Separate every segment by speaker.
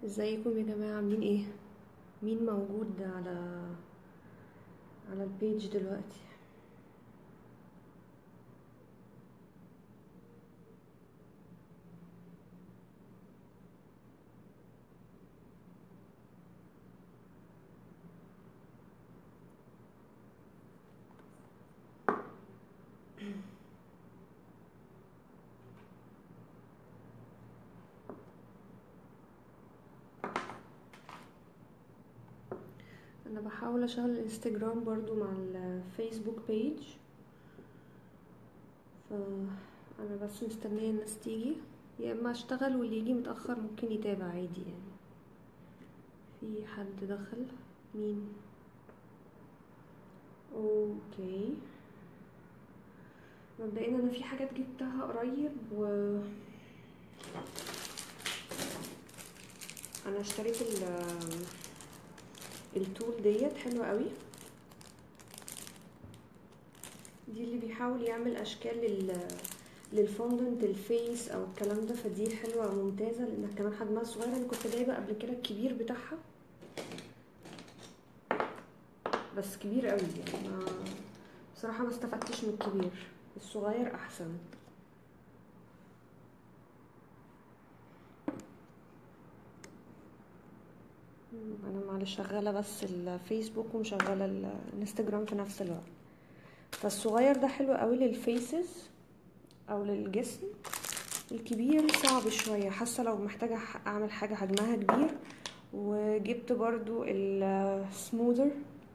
Speaker 1: ازيكم يا جماعة عاملين ايه مين موجود على على البيج دلوقتي انا بحاول اشغل الانستجرام برضو مع الفيسبوك بيج فانا بس مستنية الناس تيجي يا اما اشتغل واللي يجي متأخر ممكن يتابع عادي يعني في حد دخل مين اوكي مبدئيا انا في حاجات جبتها قريب و انا اشتريت ال التول ديت حلوة قوي دي اللي بيحاول يعمل اشكال لل للفوندنت الفيس او الكلام ده فدي حلوة ممتازة لانها كمان حجمها صغير انا كنت جايبة قبل كده الكبير بتاعها بس كبير قوي يعني ما بصراحة ما استفدتش من الكبير الصغير احسن انا معلش شغاله بس الفيسبوك ومشغله الانستجرام في نفس الوقت فالصغير ده حلو قوي للفيسز او للجسم الكبير صعب شويه حاسه لو محتاجه اعمل حاجه حجمها كبير وجبت برضو السموذر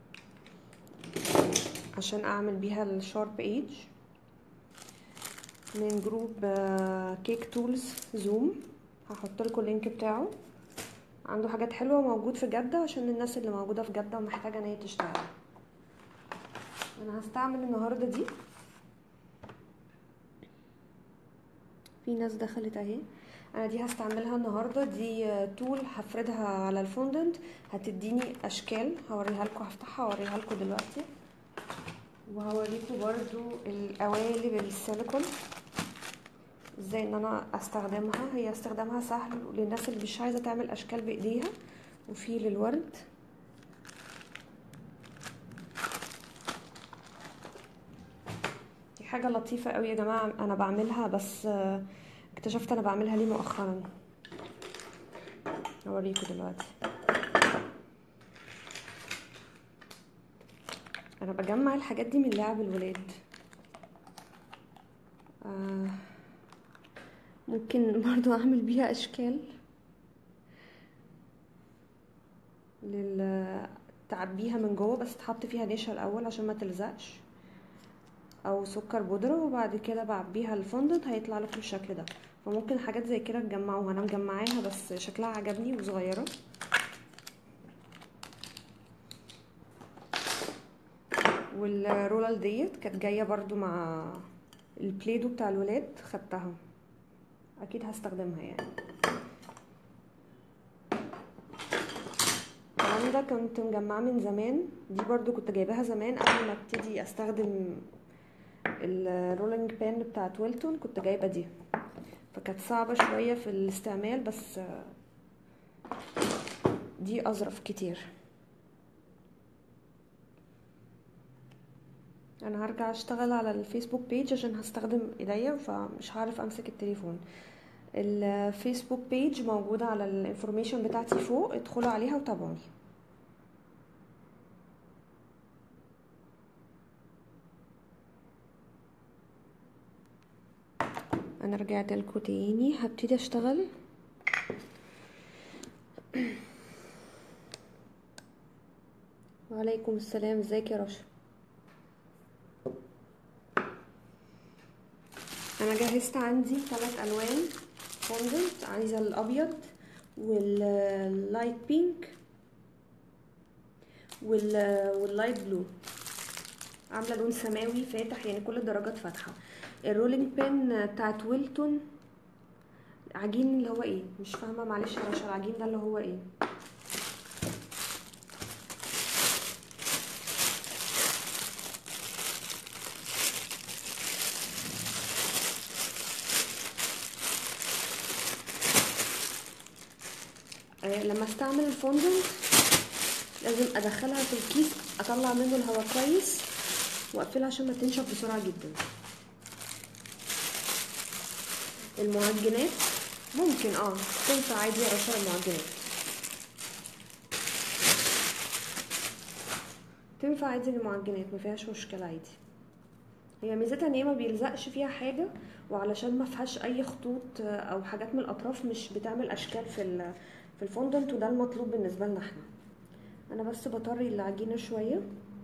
Speaker 1: عشان اعمل بيها الشارب ايج من جروب كيك تولز زوم هحط لكم اللينك بتاعه عنده حاجات حلوه موجود في جده عشان الناس اللي موجوده في جده ومحتاجه ان هي تشتغل انا هستعمل النهارده دي في ناس دخلت اهي انا دي هستعملها النهارده دي تول هفردها على الفوندنت هتديني اشكال هوريها لكم هفتحها هوريها لكم دلوقتي وهوريكم برضو القوالب السيليكون ازاي ان انا استخدمها هي استخدامها سهل للناس اللي مش عايزه تعمل اشكال بايديها وفي للورد دي حاجه لطيفه قوي يا جماعه انا بعملها بس اكتشفت انا بعملها ليه مؤخرا اوريكم دلوقتي انا بجمع الحاجات دي من لعب الولاد آه ممكن برضو اعمل بيها اشكال لل تعبيها من جوه بس تحط فيها نشا الاول عشان ما تلزقش او سكر بودرة وبعد كده بعبيها الفوندنت هيطلع لكم بالشكل ده فممكن حاجات زي كده تجمعوها انا مجمعاها بس شكلها عجبني وصغيره والرولال ديت كانت جايه برضو مع البليدو بتاع الولاد خدتها اكيد هستخدمها يعني الكلام ده كنت مجمعاه من زمان دي برضو كنت جايباها زمان قبل ما ابتدي استخدم الرولينج بان بتاعت ويلتون كنت جايبه دي فكانت صعبه شويه في الاستعمال بس دي اظرف كتير انا هرجع اشتغل على الفيسبوك بيج عشان هستخدم ايديا فمش هعرف امسك التليفون الفيسبوك بيج موجودة على الانفورميشن بتاعتي فوق ادخلوا عليها وتابعوني انا رجعت لكم تاني هبتدي اشتغل وعليكم السلام ازيك يا رشا انا جهزت عندي ثلاث الوان فوندنت عايزه الابيض واللايت بينك واللايت بلو عامله لون سماوي فاتح يعني كل الدرجات فاتحه الرولينج بين بتاعت ويلتون عجين اللي هو ايه مش فاهمه معلش يا رشا العجين ده اللي هو ايه لما استعمل الفوندنت لازم ادخلها في الكيس اطلع منه الهواء كويس واقفلها عشان ما تنشف بسرعه جدا المعجنات ممكن اه تنفع عادي يا رشا المعجنات تنفع عادي المعجنات ما فيهاش مشكله عادي هي ميزتها ان هي ما بيلزقش فيها حاجه وعلشان ما فيهاش اي خطوط او حاجات من الاطراف مش بتعمل اشكال في في الفوندنت وده المطلوب بالنسبه لنا احنا انا بس بطري العجينه شويه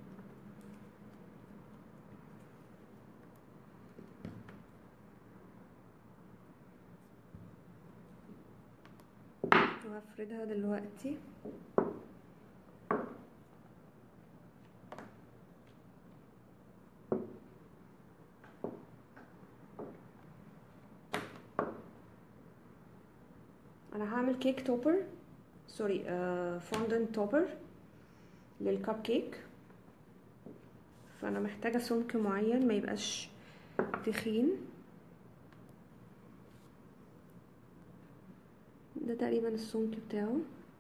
Speaker 1: وهفردها دلوقتي انا هعمل كيك توبر سوري آه فوندنت توبر للكب كيك فانا محتاجه سمك معين ما يبقاش تخين ده تقريبا السمك بتاعه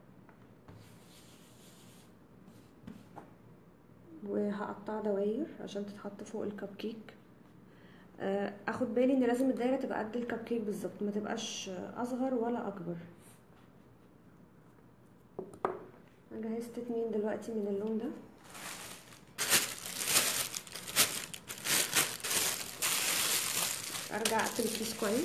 Speaker 1: وهقطع دواير عشان تتحط فوق الكب كيك اخد بالي ان لازم الدايره تبقى قد الكب كيك بالظبط ما تبقاش اصغر ولا اكبر انا جهزت اتنين دلوقتي من اللون ده ارجع اقفل الكيس كويس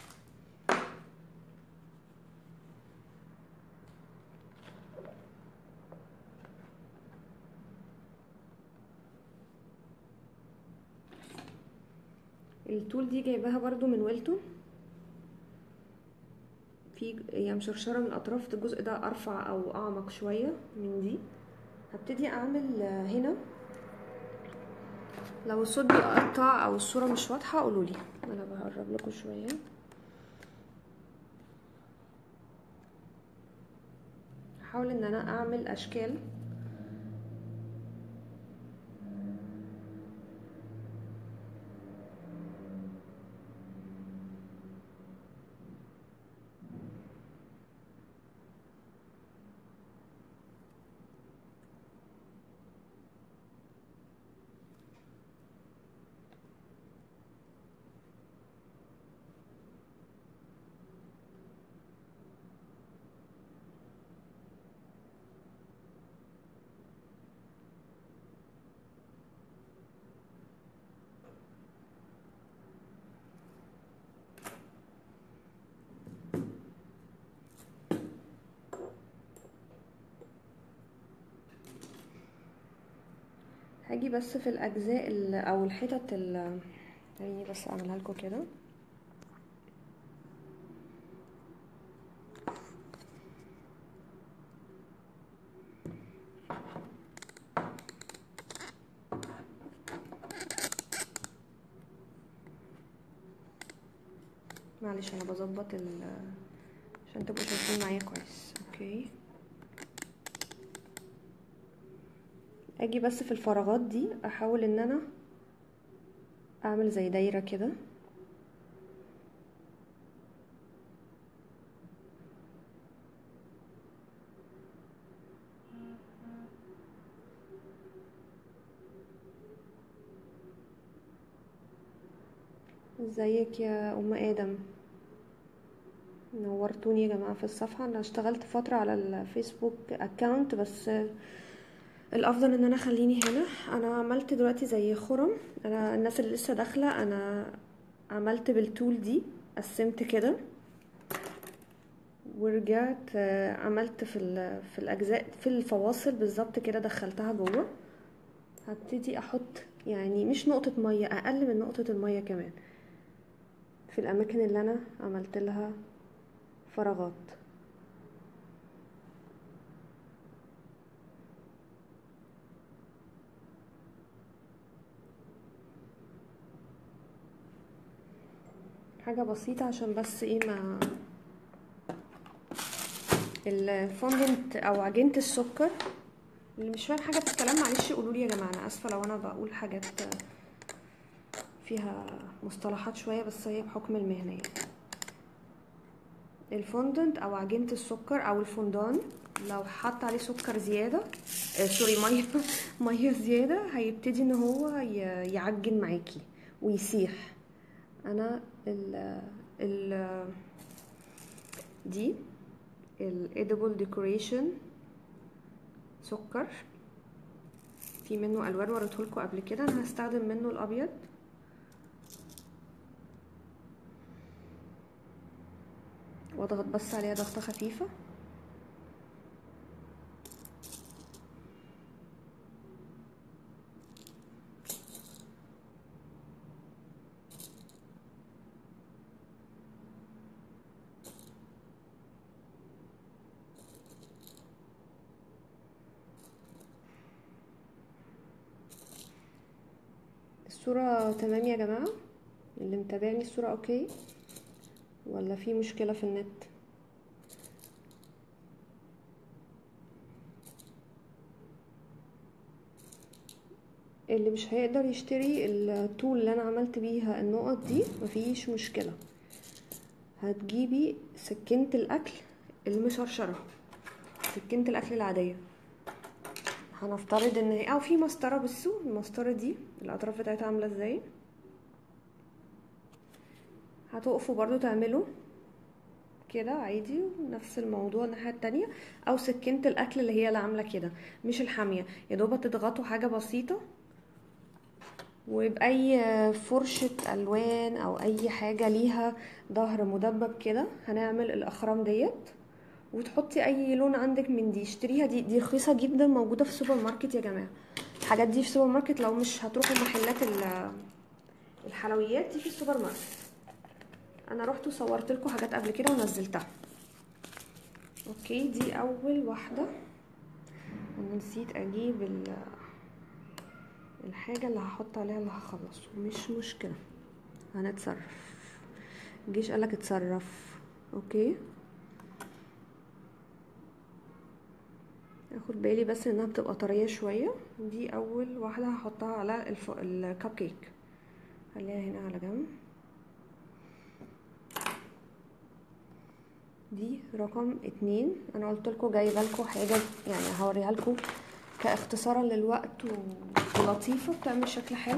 Speaker 1: التول دي جايباها برضو من ويلتو في هي مشرشره من الاطراف الجزء ده ارفع او اعمق شويه من دي هبتدي اعمل هنا لو الصوت بيقطع او الصوره مش واضحه قولوا لي انا بقرب لكم شويه هحاول ان انا اعمل اشكال هاجي بس في الاجزاء ال- او الحتت ال خليني بس اعملها لكم كده معلش انا بظبط ال عشان تبقوا شايفين معايا كويس اوكي اجي بس في الفراغات دي احاول ان انا اعمل زي دايره كده ازيك يا ام ادم نورتوني يا جماعه في الصفحه انا اشتغلت فتره على الفيسبوك اكاونت بس الافضل ان انا خليني هنا انا عملت دلوقتي زي خرم انا الناس اللي لسه داخله انا عملت بالتول دي قسمت كده ورجعت آه، عملت في ال- في الاجزاء في الفواصل بالظبط كده دخلتها جوه هبتدي احط يعني مش نقطه ميه اقل من نقطه الميه كمان في الاماكن اللي انا عملت لها فراغات حاجة بسيطة عشان بس ايه ما الفوندنت او عجينة السكر اللي مش فاهم حاجة في الكلام معلش قولولي يا جماعة انا اسفة لو انا بقول حاجات فيها مصطلحات شوية بس هي بحكم المهنة يعني الفondant او عجينة السكر او الفondان لو حط عليه سكر زيادة آه سوري مية مية زيادة هيبتدي ان هو ي- يعجن معاكي ويسيح انا ال ال دي الedible decoration سكر في منه الوان وريتهولكوا قبل كده انا هستخدم منه الابيض واضغط بس عليها ضغطه خفيفه الصورة تمام يا جماعة اللي متابعني الصورة اوكي ولا في مشكلة في النت اللي مش هيقدر يشتري التول اللي انا عملت بيها النقط دي مفيش مشكلة هتجيبي سكينة الاكل المشرشرة سكينة الاكل العادية هنفترض ان هي او في مسطره بصوا المسطره دي الاطراف بتاعتها عامله ازاي هتقفوا برضو تعملوا كده عادي نفس الموضوع الناحيه التانية او سكينه الاكل اللي هي اللي عامله كده مش الحاميه يا دوب تضغطوا حاجه بسيطه وبأي فرشة ألوان أو أي حاجة ليها ظهر مدبب كده هنعمل الأخرام ديت وتحطي اي لون عندك من دي اشتريها دي دي رخيصه جدا موجوده في السوبر ماركت يا جماعه الحاجات دي في السوبر ماركت لو مش هتروحوا محلات ال- الحلويات دي في السوبر ماركت انا رحت وصورت لكم حاجات قبل كده ونزلتها اوكي دي اول واحده انا نسيت اجيب ال- الحاجه اللي هحط عليها اللي هخلصه مش مشكله هنتصرف الجيش قالك اتصرف اوكي اخد بالي بس انها بتبقى طريه شويه دي اول واحده هحطها على الف... الكب كيك خليها هنا على جنب دي رقم اتنين انا قلت لكم جايبه لكم حاجه يعني هوريها لكم كاختصارا للوقت و- ولطيفه بتعمل شكل حلو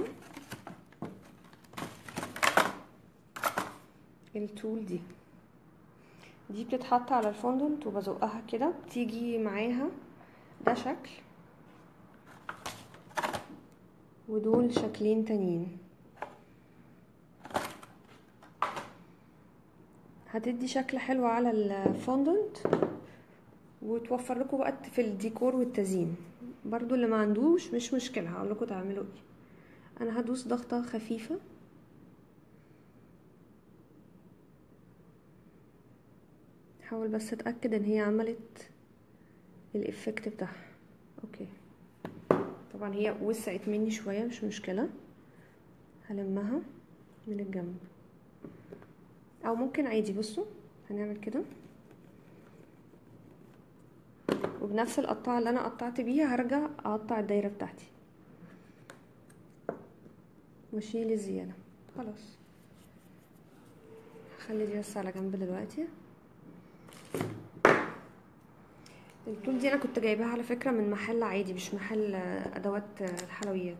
Speaker 1: التول دي دي بتتحط على الفondant وبزقها كده بتيجي معاها ده شكل ودول شكلين تانيين هتدي شكل حلو على الفondant وتوفر لكم وقت في الديكور والتزيين برضو اللي ما عندوش مش مشكلة هقول لكم تعملوا ايه انا هدوس ضغطة خفيفة حاول بس اتاكد ان هي عملت الافكت بتاعها اوكي طبعا هي وسعت مني شويه مش مشكله هلمها من الجنب او ممكن عادي بصوا هنعمل كده وبنفس القطاعه اللي انا قطعت بيها هرجع اقطع الدايره بتاعتي واشيل الزياده خلاص هخلي دي بس على جنب دلوقتي التول دي انا كنت جايباها على فكره من محل عادي مش محل ادوات الحلويات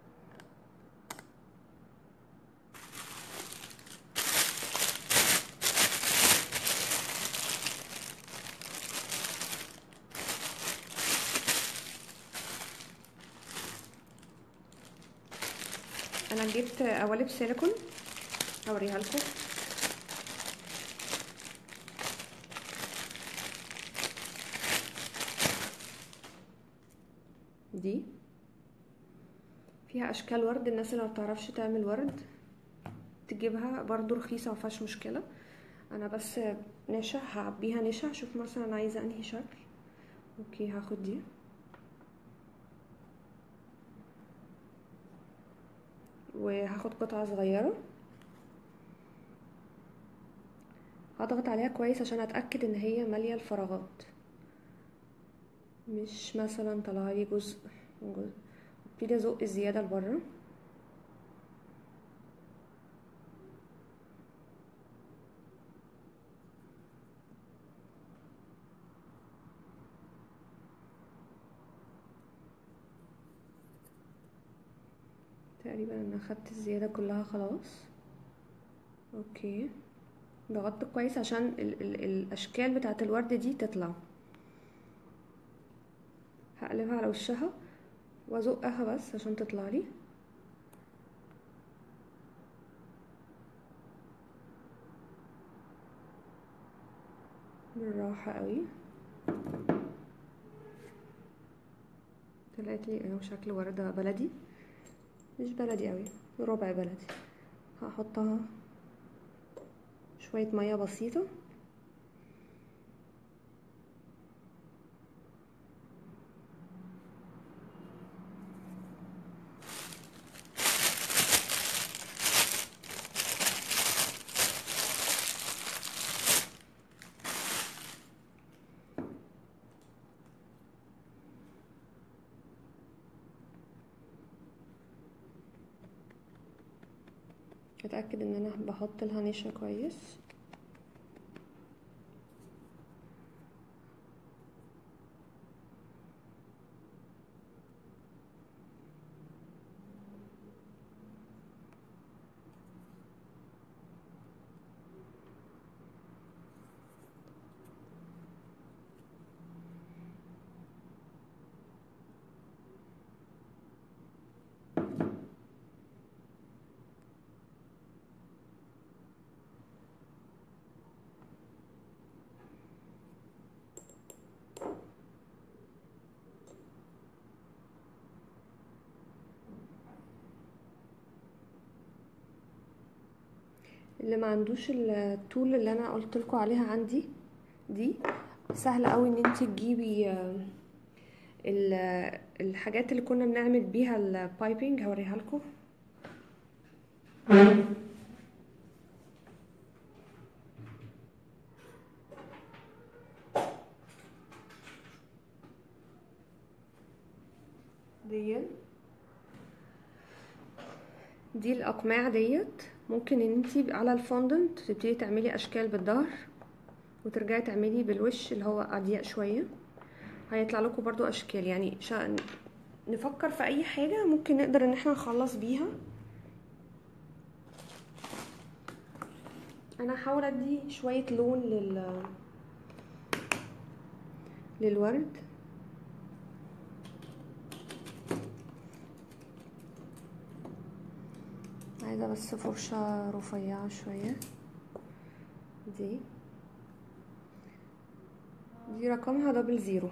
Speaker 1: انا جبت قوالب سيليكون هوريها لكم دي فيها اشكال ورد الناس اللي ما بتعرفش تعمل ورد تجيبها برضو رخيصه مفيهاش مشكله انا بس نشا هعبيها نشا اشوف مثلا عايزه انهي شكل اوكي هاخد دي وهاخد قطعه صغيره هضغط عليها كويس عشان اتاكد ان هي ماليه الفراغات مش مثلا طلع لي جزء جزء ابتدي ازق الزياده لبره تقريبا انا خدت الزيادة كلها خلاص اوكي ضغطت كويس عشان ال ال الاشكال بتاعه الورد دي تطلع هقلبها على وشها وازقها بس عشان تطلع لي بالراحة قوي طلعت لي اهو شكل وردة بلدي مش بلدي قوي ربع بلدي هحطها شوية مية بسيطة اتاكد ان انا بحط لها نشا كويس اللي ما عندوش التول اللي انا قلت لكم عليها عندي دي سهله قوي ان انت تجيبي آه، ال- الحاجات اللي كنا بنعمل بيها البايبنج هوريها لكم دي دي الاقماع ديت ممكن ان انتي على الفوندنت تبتدي تعملي اشكال بالظهر وترجعي تعملي بالوش اللي هو اضيق شويه هيطلع لكم برضو اشكال يعني شا... نفكر في اي حاجه ممكن نقدر ان احنا نخلص بيها انا هحاول ادي شويه لون لل للورد عايزة بس فرشة رفيعة شوية دي دي رقمها دبل زيرو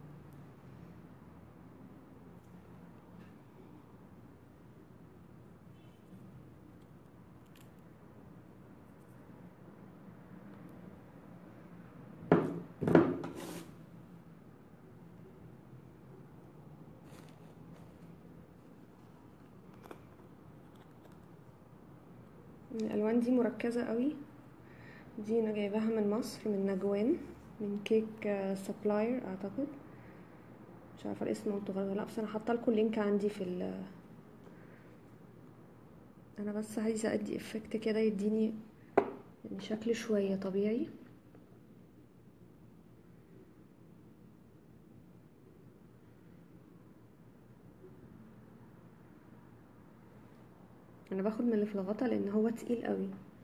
Speaker 1: الالوان دي مركزه قوي دي انا جايباها من مصر من نجوان من كيك سبلاير اعتقد مش عارفه الاسم قلت غلط ولا لا بس انا حاطه لكم اللينك عندي في ال انا بس عايزه ادي افكت كده يديني يعني شكل شويه طبيعي انا باخد من اللي في الغطا لان هو تقيل قوي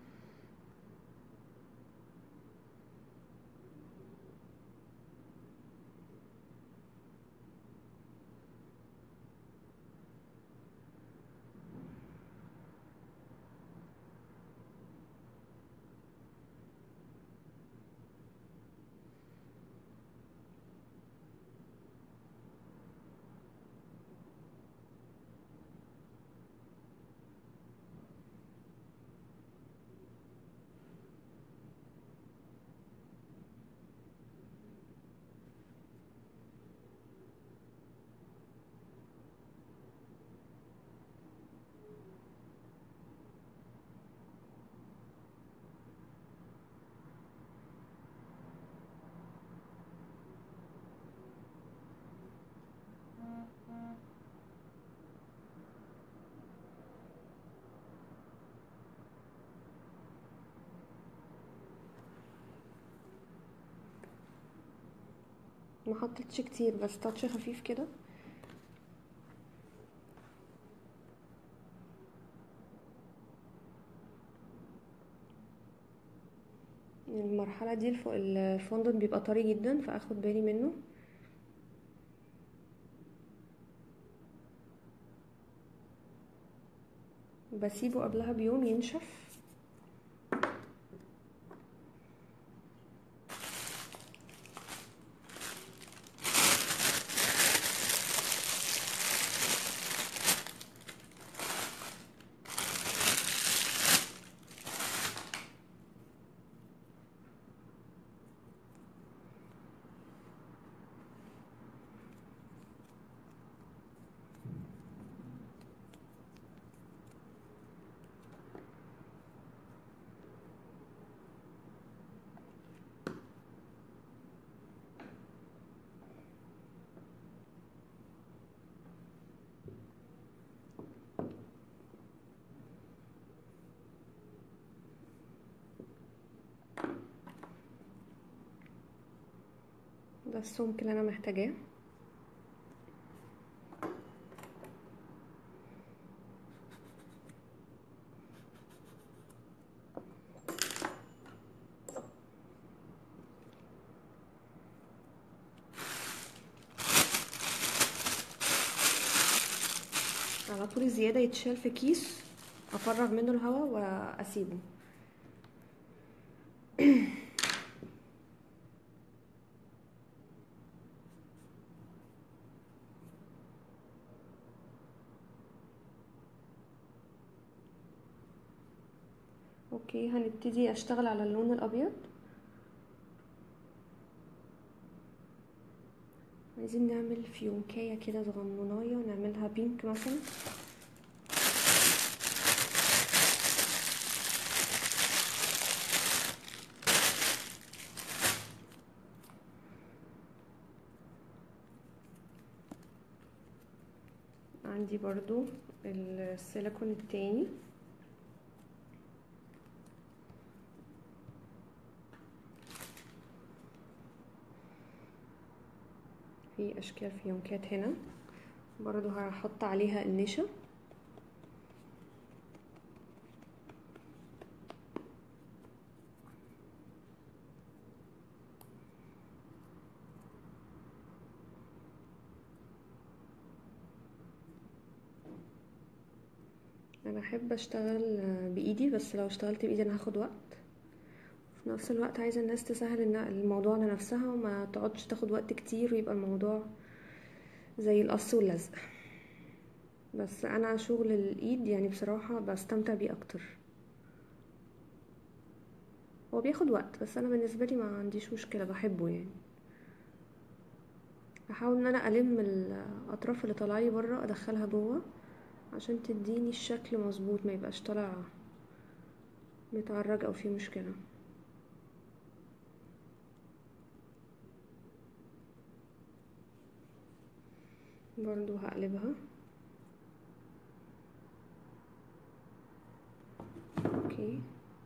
Speaker 1: ما حطيتش كتير بس تاتش خفيف كده المرحلة دي الف- الفondant بيبقى طري جدا فاخد بالي منه بسيبه قبلها بيوم ينشف ده السمك اللي انا محتاجاه على طول الزيادة يتشال في كيس افرغ منه الهواء واسيبه اوكي هنبتدي اشتغل على اللون الابيض عايزين نعمل فيونكايه كده صغننايه ونعملها بينك مثلا عندي برضو السيليكون التاني في اشكال فيونكات هنا برضو هحط عليها النشا انا احب اشتغل بايدي بس لو اشتغلت بايدي انا هاخد وقت في نفس الوقت عايزه الناس تسهل الن- الموضوع لنفسها وما تقعدش تاخد وقت كتير ويبقى الموضوع زي القص واللزق بس انا شغل الايد يعني بصراحه بستمتع بيه اكتر هو بياخد وقت بس انا بالنسبه لي ما عنديش مشكله بحبه يعني احاول ان انا الم الاطراف اللي طالعه بره ادخلها جوه عشان تديني الشكل مظبوط ما يبقاش طالع متعرج او فيه مشكله برضو هقلبها اوكي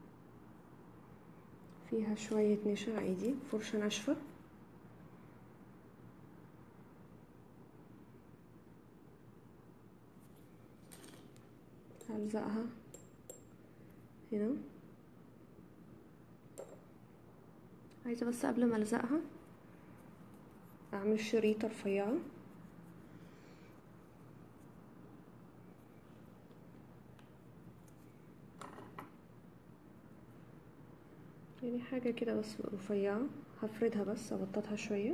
Speaker 1: فيها شوية نشا عادي فرشة ناشفة هلزقها هنا عايزة بس قبل ما الزقها اعمل شريطة رفيعة يعني حاجة كده بس رفيعة هفردها بس ابططها شوية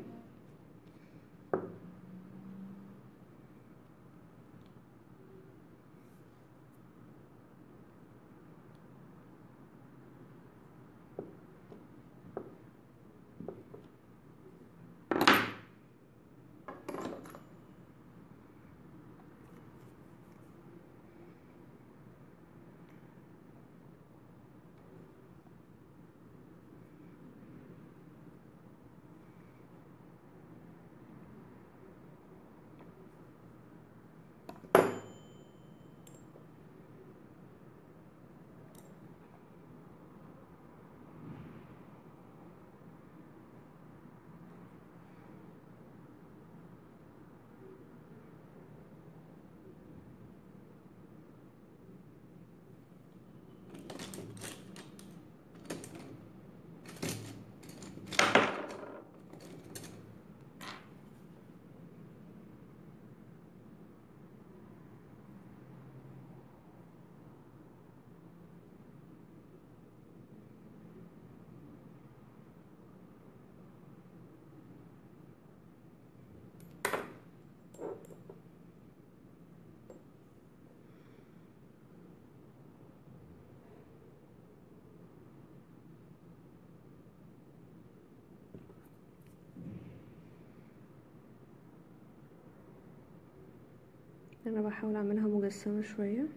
Speaker 1: انا بحاول اعملها مجسمة شوية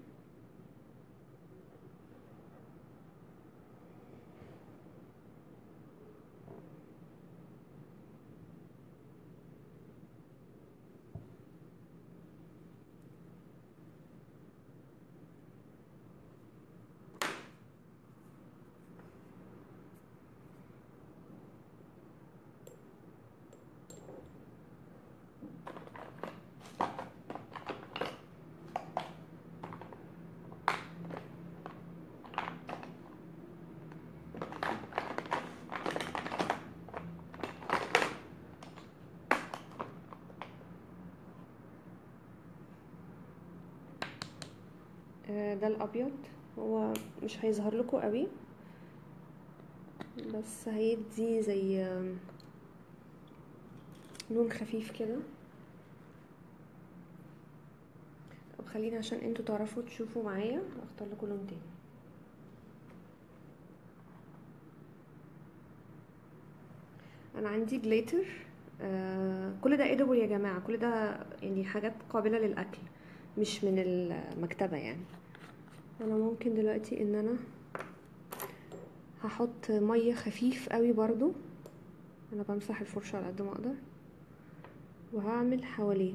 Speaker 1: آه، ده الابيض هو مش هيظهر لكم قوي بس هيدي زي آم، لون خفيف كده طب خليني عشان انتوا تعرفوا تشوفوا معايا اختار لكم لون تاني انا عندي جليتر آه كل ده ادبل يا جماعه كل ده يعني حاجات قابله للاكل مش من المكتبه يعني انا ممكن دلوقتي ان انا هحط ميه خفيف قوي برضو انا بمسح الفرشه على قد ما اقدر وهعمل حواليه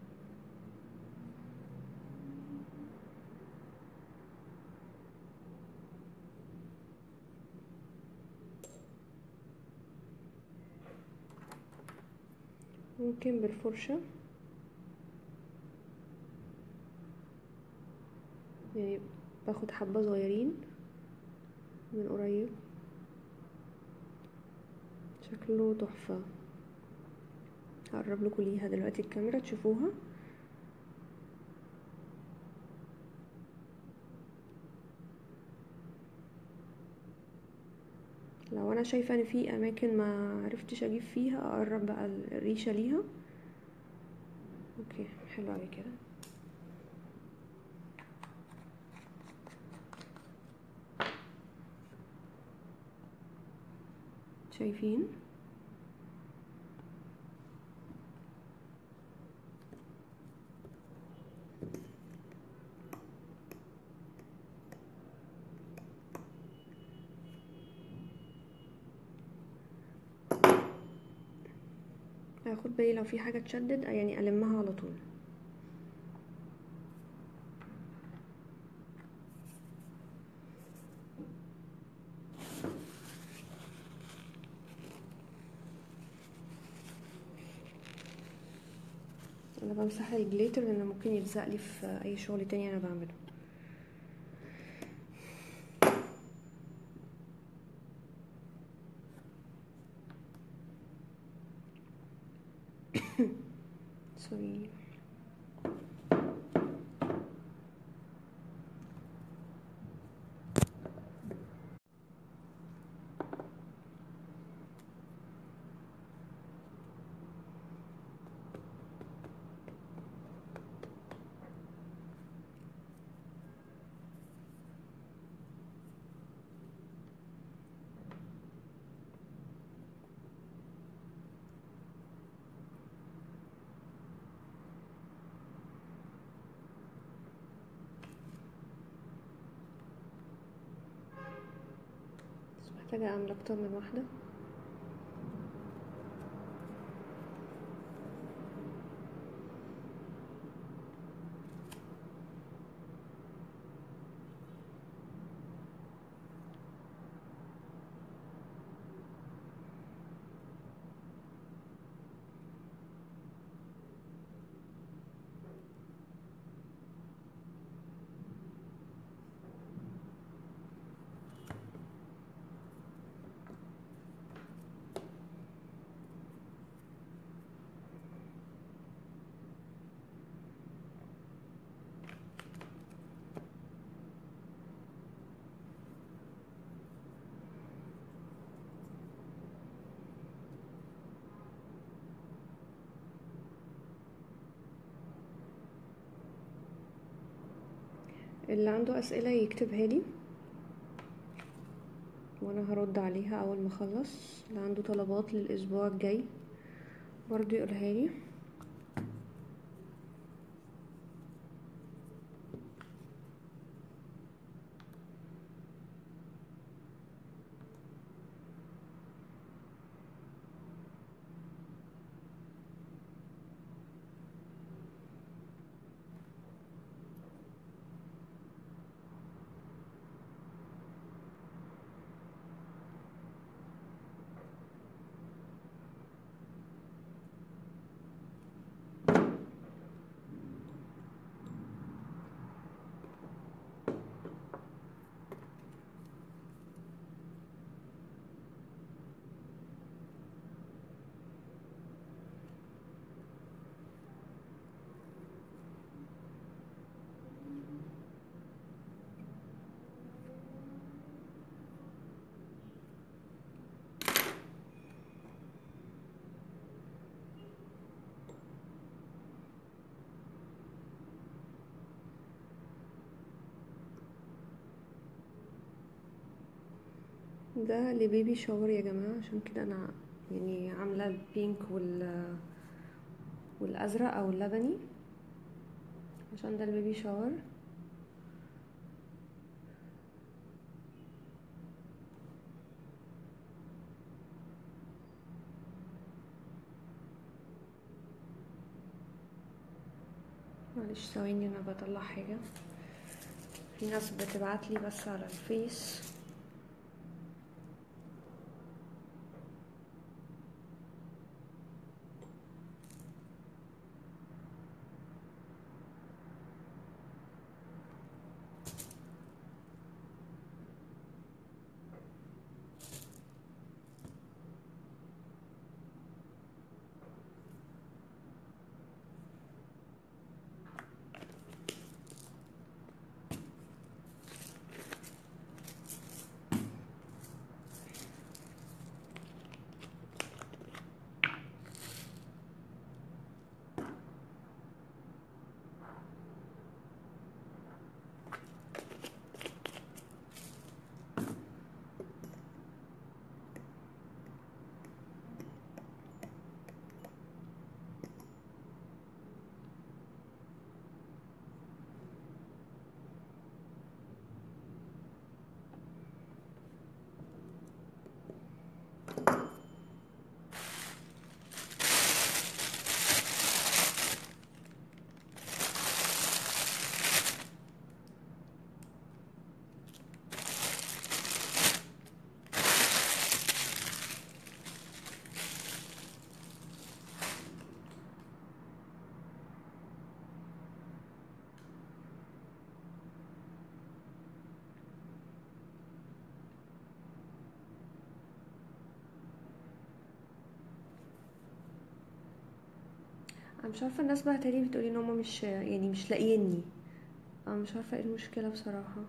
Speaker 1: ممكن بالفرشة يعني باخد حبة صغيرين من قريب شكله تحفة هقرب لكم ليها دلوقتي الكاميرا تشوفوها لو انا شايفه ان في اماكن ما عرفتش اجيب فيها اقرب بقى الريشه ليها اوكي حلو قوي كده شايفين هاخد بالي لو في حاجه اتشدد يعني المها على طول انا بمسح الجليتر لانه ممكن يلزق لي في اي شغل تاني انا بعمله سوري بس محتاجة اعمل اكتر من واحدة اللي عنده اسئلة يكتبها لي وانا هرد عليها اول ما اخلص اللي عنده طلبات للاسبوع الجاي برضو يقولها لي ده لبيبي شاور يا جماعة عشان كده انا يعني عاملة البينك وال والازرق او اللبني عشان ده البيبي شاور معلش ثواني انا بطلع حاجة في ناس بتبعتلي بس على الفيس انا مش عارفه الناس بعتلي بتقولي ان هما مش يعني مش لاقيني انا مش عارفه ايه المشكله بصراحه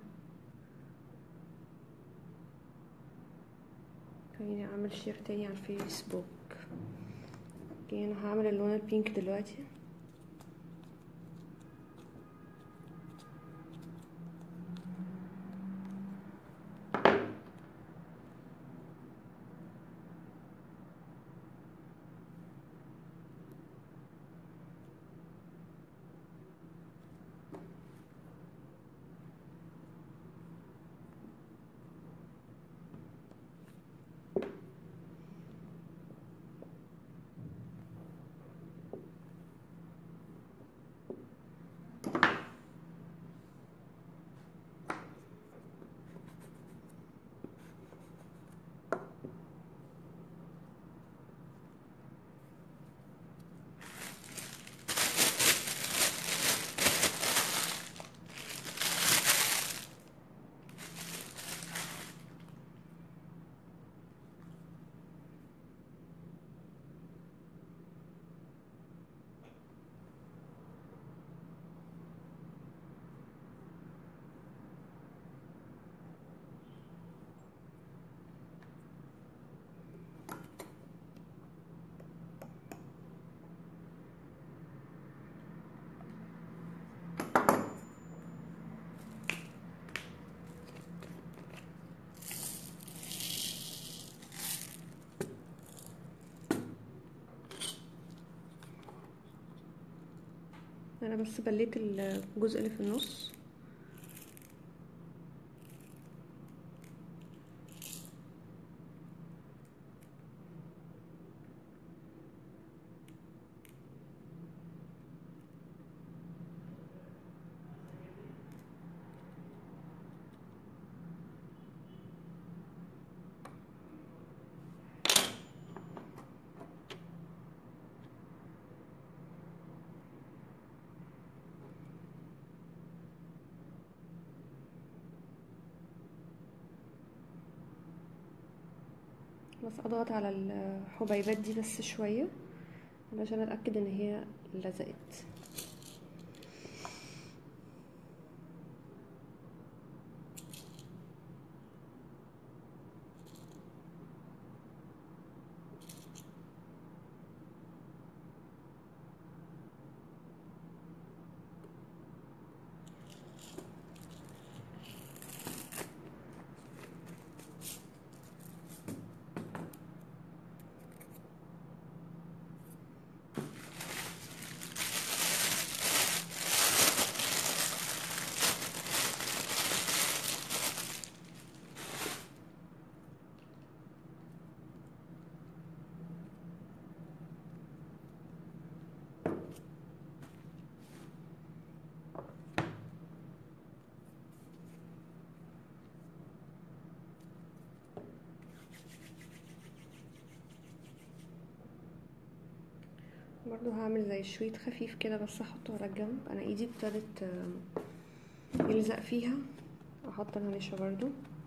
Speaker 1: خليني اعمل شير تاني على الفيسبوك اوكي انا هعمل اللون البينك دلوقتي انا بس بليت الجزء اللي في النص بس اضغط على الحبيبات دي بس شوية علشان اتأكد ان هي لزقت برضو هعمل زي شويت خفيف كده بس احطه على الجنب انا ايدي ابتدت آم، يلزق فيها احط انا نشا برضو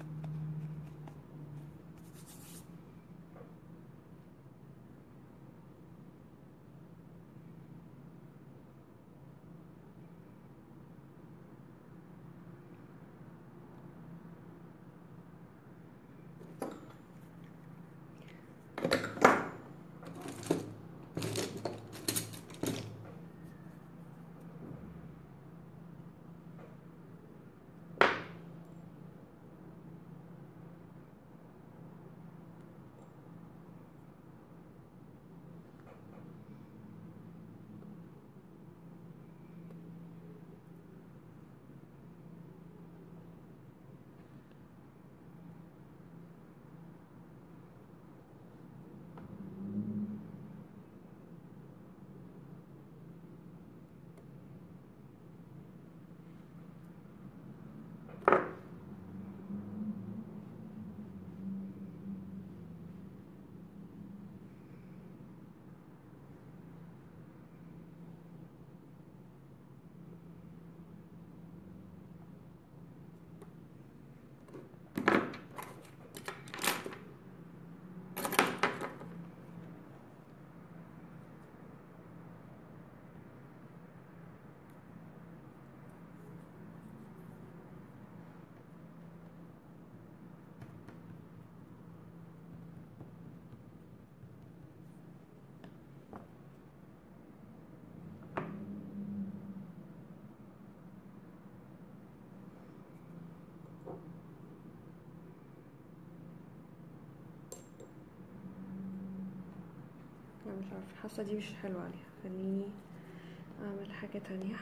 Speaker 1: انا مش عارفه حاسه دي مش حلوه عليها خليني اعمل حاجه تانية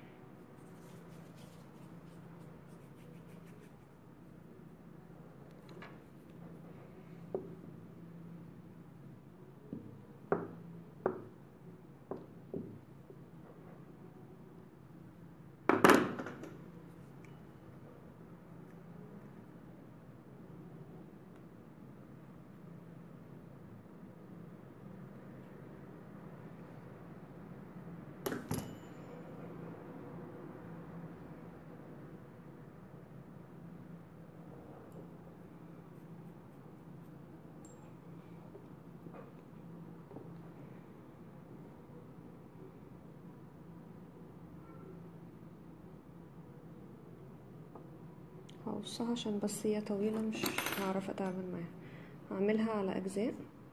Speaker 1: هقصها عشان بس هي طويله مش هعرف اتعامل معاها هعملها على اجزاء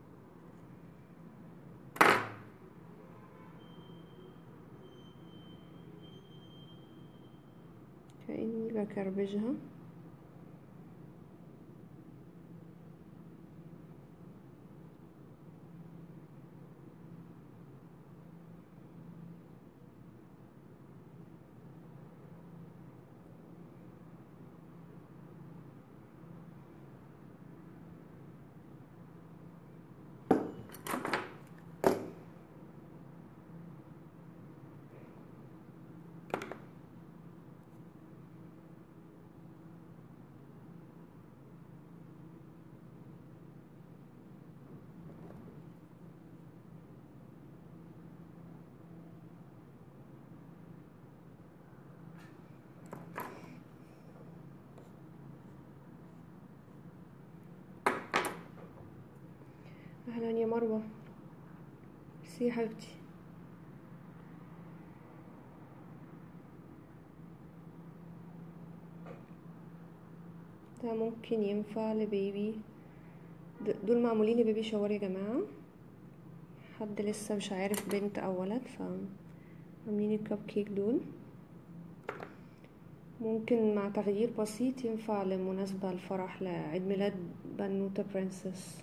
Speaker 1: كأني بكربجها اهلا يا مروه ميرسي يا حبيبتي ده ممكن ينفع لبيبي د- دول معمولين لبيبي شاور يا جماعة حد لسه مش عارف بنت او ولد ف عاملين الكب كيك دول ممكن مع تغيير بسيط ينفع لمناسبة الفرح لعيد ميلاد بنوتة برنسس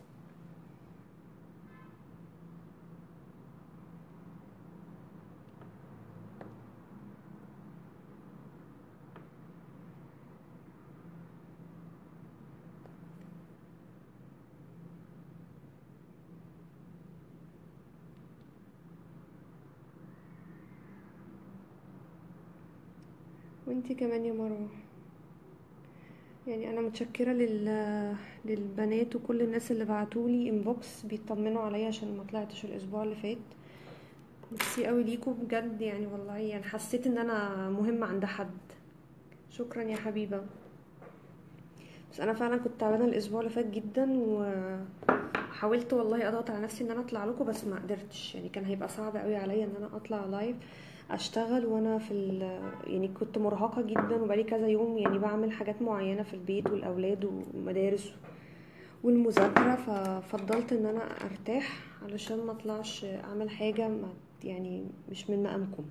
Speaker 1: وانتي كمان يا مروة يعني انا متشكرة لل... للبنات وكل الناس اللي بعتولي انبوكس بيطمنوا عليا عشان ما طلعتش الاسبوع اللي فات ميرسي قوي ليكم بجد يعني والله يعني حسيت ان انا مهمة عند حد شكرا يا حبيبة بس انا فعلا كنت تعبانة الاسبوع اللي فات جدا وحاولت والله اضغط على نفسي ان انا اطلع لكم بس ما قدرتش يعني كان هيبقى صعب قوي عليا ان انا اطلع لايف اشتغل وانا في ال يعني كنت مرهقة جدا وبقالي كذا يوم يعني بعمل حاجات معينة في البيت والاولاد والمدارس والمذاكرة ففضلت ان انا ارتاح علشان ما اطلعش اعمل حاجة ما يعني مش من مقامكم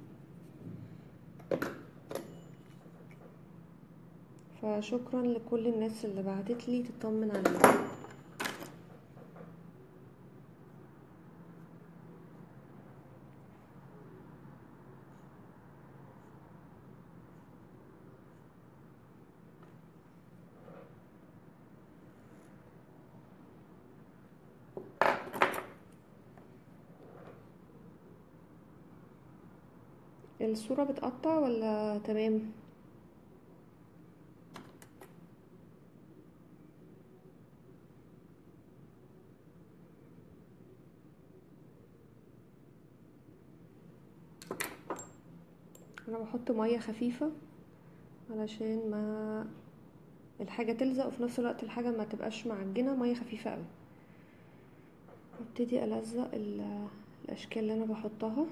Speaker 1: فشكرا لكل الناس اللي بعتت لي تطمن عليا الصورة بتقطع ولا تمام انا بحط مية خفيفة علشان ما الحاجة تلزق وفي نفس الوقت الحاجة ما تبقاش معجنة مية خفيفة قوي ابتدي الزق الاشكال اللي انا بحطها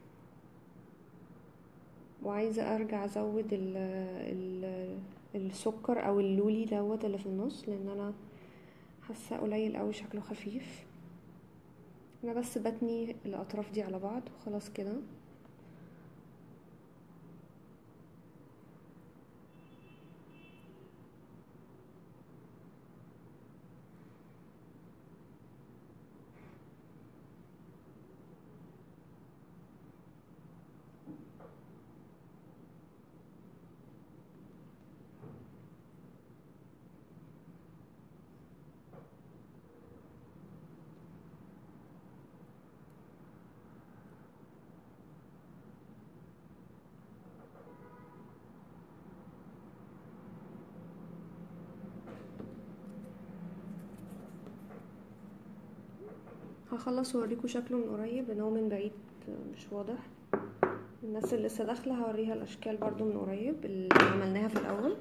Speaker 1: وعايزة ارجع ازود ال ال السكر او اللولي دوت اللي في النص لان انا حاسه قليل قوي شكله خفيف انا بس بتني الاطراف دي على بعض وخلاص كده هخلص واوريكم شكله من قريب لان هو من بعيد مش واضح الناس اللي لسه داخله هوريها الاشكال برضو من قريب اللي عملناها في الاول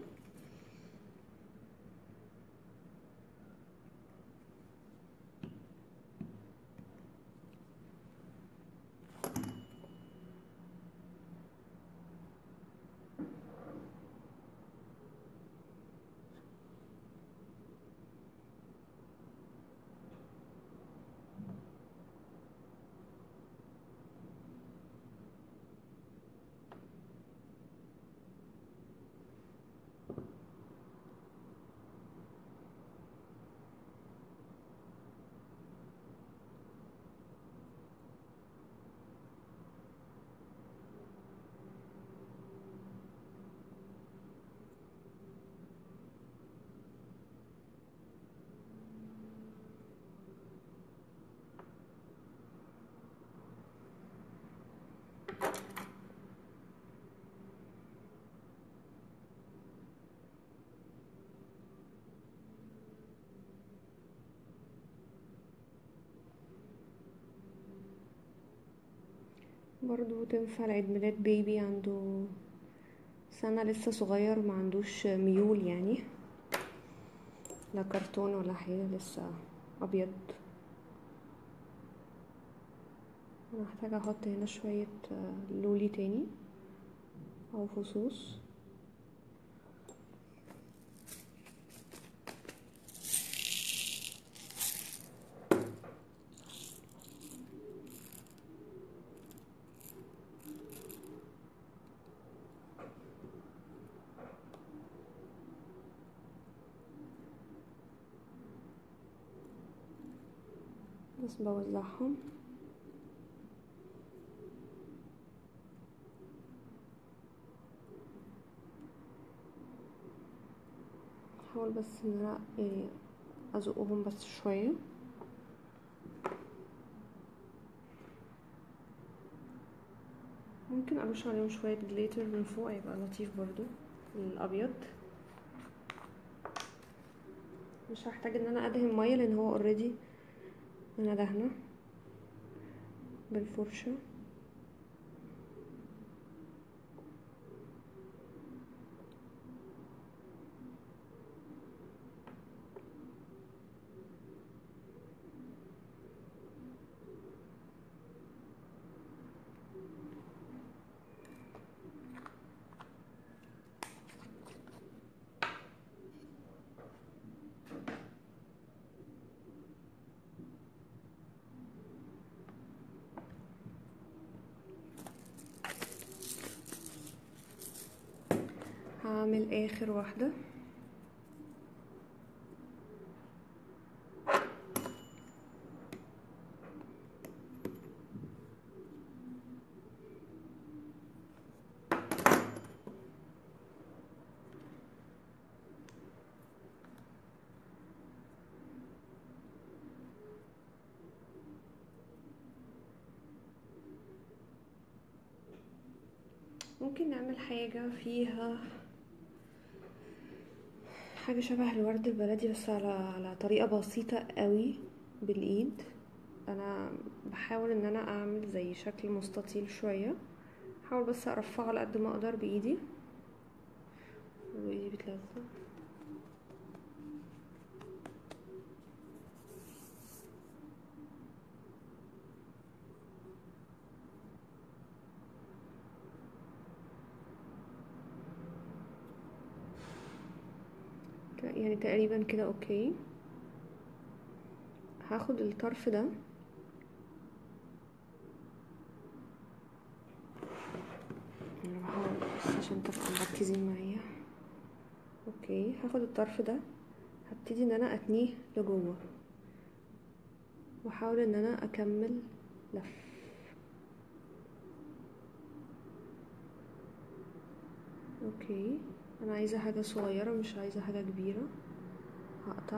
Speaker 1: برضو تنفع لعيد ميلاد بيبي عنده سنة لسه صغير ما عندوش ميول يعني لا كرتون ولا حاجة لسه أبيض أنا هحتاج أحط هنا شوية لولي تاني أو فصوص بس بوزعهم احاول بس ان انا يعني ازقهم بس شويه ممكن ارش عليهم شويه جليتر من فوق هيبقى لطيف برضو الابيض مش هحتاج ان انا ادهن ميه لان هو اوريدي انا دهنه بالفرشة هعمل اخر واحدة ممكن نعمل حاجة فيها حاجة شبه الورد البلدي بس على على طريقة بسيطة قوي بالايد انا بحاول ان انا اعمل زي شكل مستطيل شوية احاول بس ارفعه على قد ما اقدر بايدي وايدي بتلزق يعني تقريبا كده اوكي هاخد الطرف ده انا بحاول بس عشان تبقوا مركزين معايا اوكي هاخد الطرف ده هبتدي ان انا اتنيه لجوه واحاول ان انا اكمل لف اوكي انا عايزه حاجه صغيره مش عايزه حاجه كبيره هقطع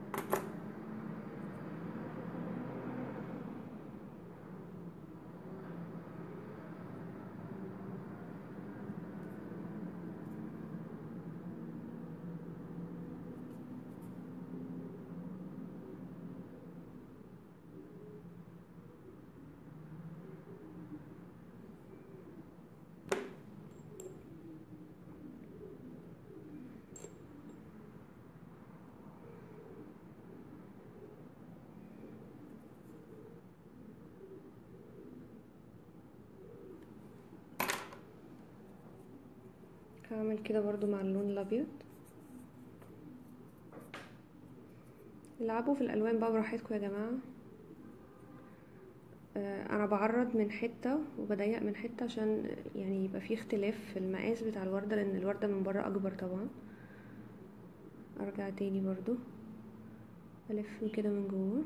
Speaker 1: هعمل كده برضو مع اللون الابيض العبوا في الالوان بقى براحتكم يا جماعه آه، انا بعرض من حته وبضيق من حته عشان يعني يبقى في اختلاف في المقاس بتاع الورده لان الورده من بره اكبر طبعا ارجع تاني برضو الف كده من جوه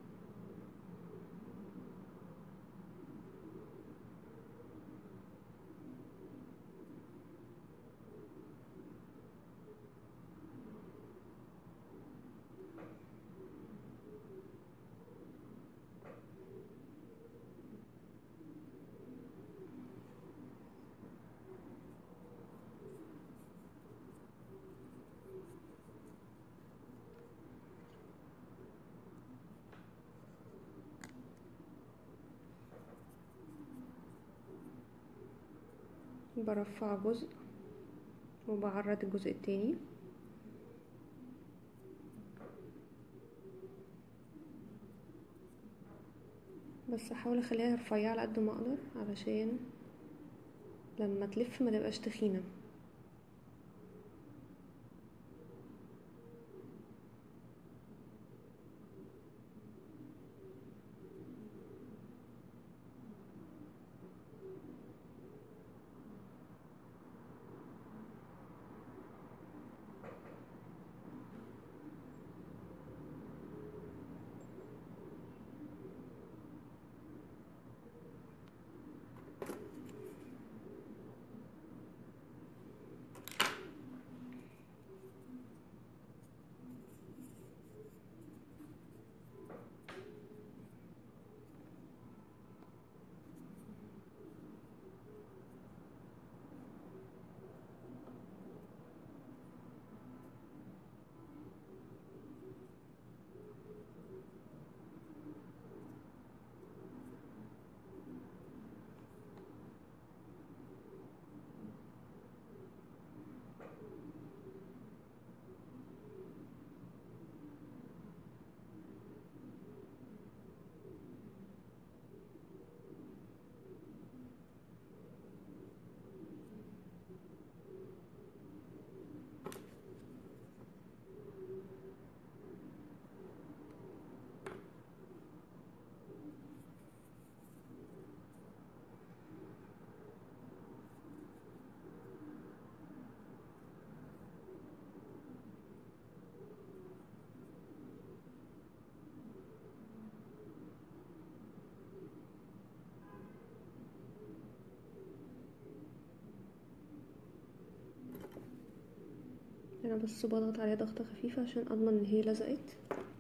Speaker 1: برفع جزء وبعرض الجزء التاني بس احاول اخليها رفيعة على قد ما اقدر علشان لما تلف ما تبقاش تخينة انا بس بضغط عليها ضغطة خفيفة عشان اضمن ان هي لزقت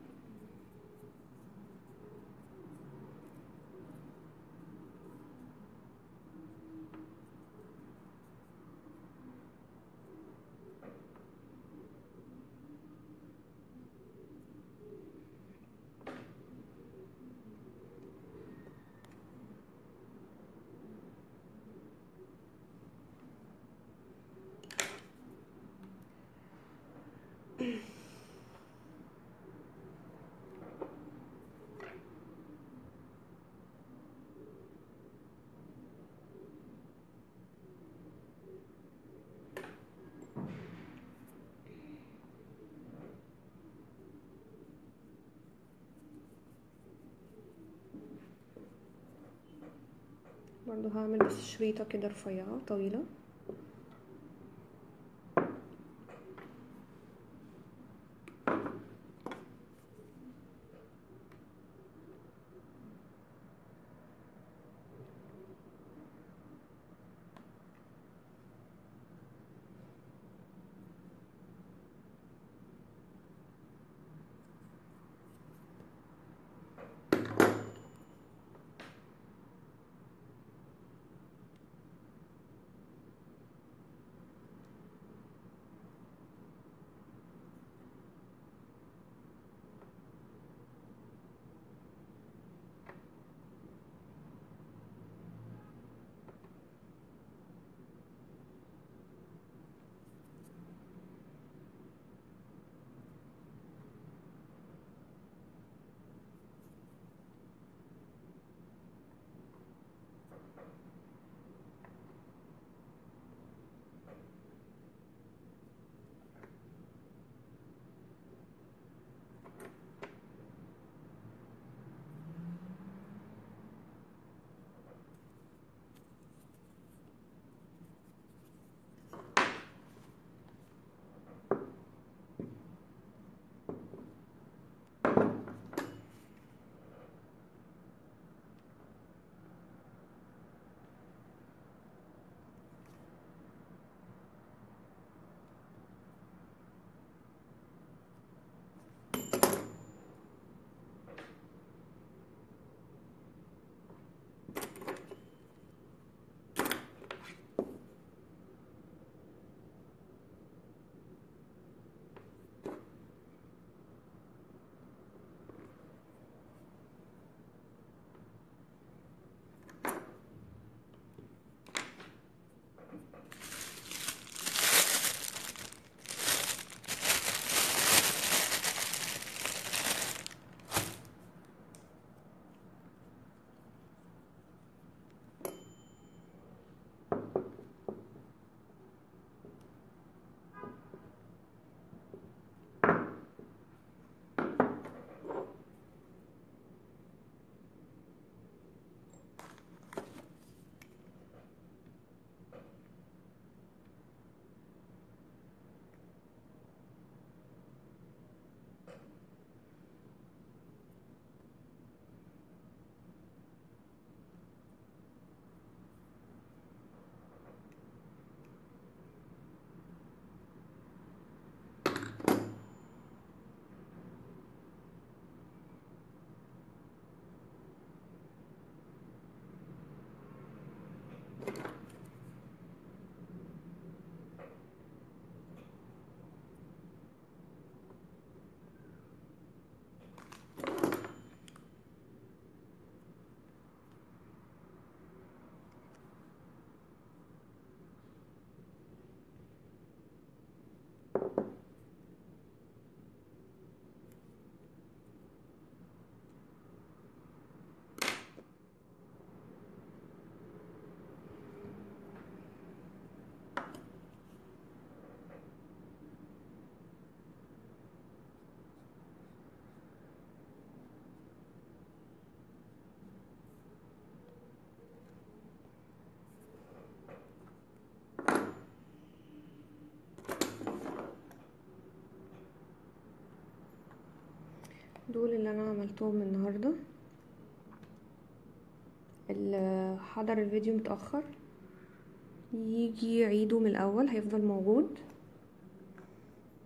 Speaker 1: برضو هعمل بس شريطة كده رفيعة طويلة دول اللي انا عملتهم النهارده اللي حضر الفيديو متاخر يجي يعيده من الاول هيفضل موجود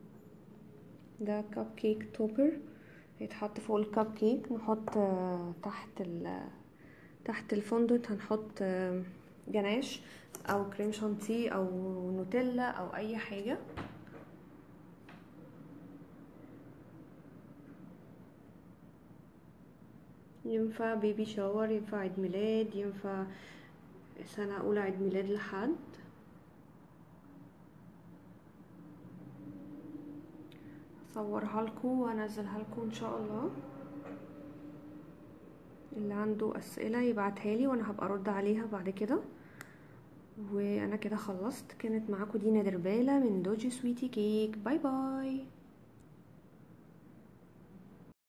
Speaker 1: ده كب كيك توبر يتحط فوق الكب كيك نحط آه، تحت ال تحت الفondant هنحط آه، جناش او كريم شانتيه او نوتيلا او اي حاجه ينفع بيبي شاور ينفع عيد ميلاد ينفع سنة أولى عيد ميلاد لحد اصورها لكم وانزلها لكم ان شاء الله اللي عنده اسئله يبعتها لي وانا هبقى ارد عليها بعد كده وانا كده خلصت كانت معاكم دينا دربالة من دوجي سويتي كيك باي باي